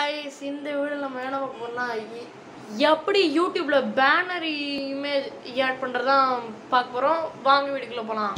guys இந்த video நம்ம என்ன பார்க்க போறோம்னா எ- எப்படி யூடியூப்ல பேனர் இமேஜ் ஆட் பண்றதான் பார்க்க போறோம் வாங்க வீடியோக்குள்ள போலாம்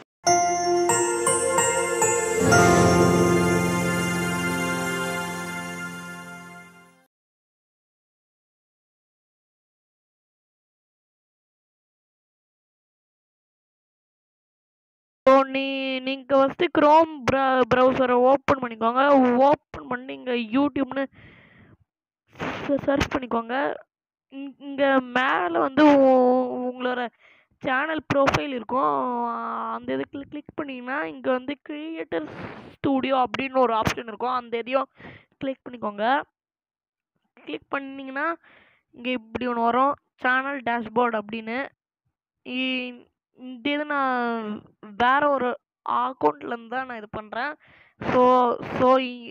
ஸோ நீ நீங்கள் ஃபஸ்ட்டு க்ரோம் ப்ரௌசரை ஓப்பன் பண்ணிக்கோங்க ஓப்பன் பண்ணி இங்கே யூடியூப்னு சர்ச் பண்ணிக்கோங்க இங்கே மேலே வந்து உ- உங்களோட சேனல் ப்ரொஃபைல் இருக்கும் அந்த இது கிளிக் கிளிக் பண்ணிங்கன்னா இங்கே வந்து கிரியேட்டர் ஸ்டூடியோ அப்படின்னு ஒரு ஆப்ஷன் இருக்கும் அந்த இதையும் கிளிக் பண்ணிக்கோங்க கிளிக் பண்ணிங்கன்னா இங்கே இப்படி ஒன்று வரும் சேனல் டேஷ்போர்ட் அப்படின்னு இ- இந்த இது நான் வேற ஒரு அக்கௌண்ட்லேருந்து தான் நான் இது பண்ணுறேன் ஸோ ஸோ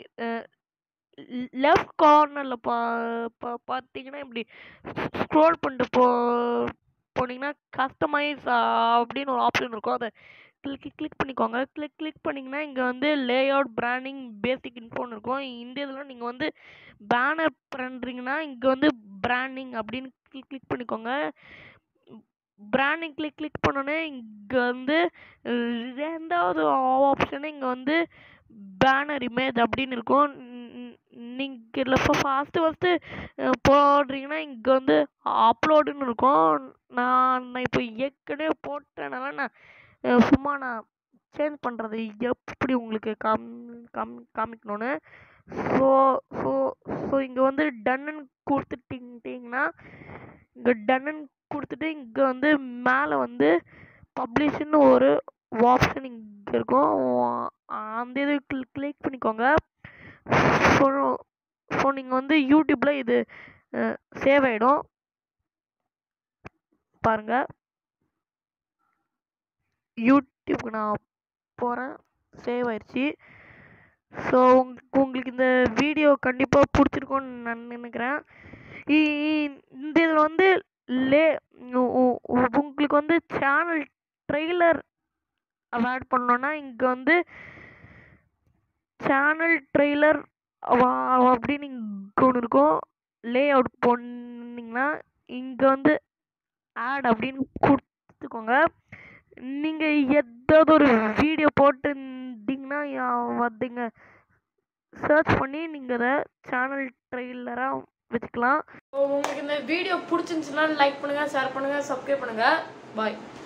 லெஃப்ட் கார்னரில் பா பா பார்த்தீங்கன்னா இப்படி ஸ்க்ரோல் பண்ணிட்டு போ போனீங்கன்னா கஸ்டமைஸ் அப்படின்னு ஒரு ஆப்ஷன் இருக்கும் அதை கிளிக் கிளிக் பண்ணிக்கோங்க கிளிக் கிளிக் பண்ணிங்கன்னா இங்கே வந்து லே அவுட் பிராண்டிங் பேசிக் இன்ஃபோன்னு இருக்கும் இந்த இதில் நீங்கள் வந்து பேனர் பண்ணுறீங்கன்னா இங்கே வந்து பிராண்டிங் அப்படின்னு கிளிக் கிளிக் பண்ணிக்கோங்க பிராண்டிங் கிளிக் கிளிக் பண்ணோன்னே இங்கே வந்து ரெண்டாவது ஆப்ஷனு இங்கே வந்து பேனர் இமேஜ் அப்படின்னு இருக்கும் நீங்கள் இதில் ஃபஸ்ட்டு ஃபஸ்ட்டு போடுறீங்கன்னா இங்கே வந்து அப்லோடுன்னு இருக்கும் நான் நான் இப்போ ஏற்கனவே போட்டனால நான் அஹ், சும்மா நான் சேஞ்ச் பண்ணுறது எப்படி உங்களுக்கு காம் காம் காமிக்கணும்னு ஸோ ஸோ ஸோ இங்கே வந்து டன்னு கொடுத்துட்டிங்கன்னா இங்கே டன்னு கொடுத்துட்டு இங்கே வந்து மேலே வந்து பப்ளிஷ்னு ஒரு ஆப்ஷன் இங்கே இருக்கும் அந்த இது கிளிக் கிளிக் பண்ணிக்கோங்க ஸோ ஸோ நீங்கள் வந்து யூடியூப்பில் இது சேவ் ஆகிடும் பாருங்க யூடியூப்க்கு நான் போகிறேன் சேவ் ஆயிடுச்சு ஸோ உங்களுக்கு இந்த வீடியோ கண்டிப்பாக பிடிச்சிருக்கும்னு நான் நினைக்கிறேன் இ- இ- இந்த இதில் வந்து லே உ- உ- உ- உங்களுக்கு வந்து சேனல் ட்ரெய்லர் ஆட் பண்ணோன்னா இங்கே வந்து சேனல் ட்ரெய்லர் அப்படின்னு இங்கே ஒன்று இருக்கும் லே அவுட் போனீங்கன்னா இங்கே வந்து ஆட் அப்படின்னு கொடுத்துக்கோங்க நீங்கள் ஏதாவது ஒரு வீடியோ போட்டுருந்தீங்கன்னா வந்தீங்க சர்ச் பண்ணி நீங்கள் அதை சேனல் ட்ரெய்லராக வச்சுக்கலாம் உங்களுக்கு இந்த வீடியோ பிடிச்சிருந்துச்சுன்னா லைக் பண்ணுங்கள் ஷேர் பண்ணுங்கள் சப்ஸ்கிரைப் பண்ணுங்கள் பாய்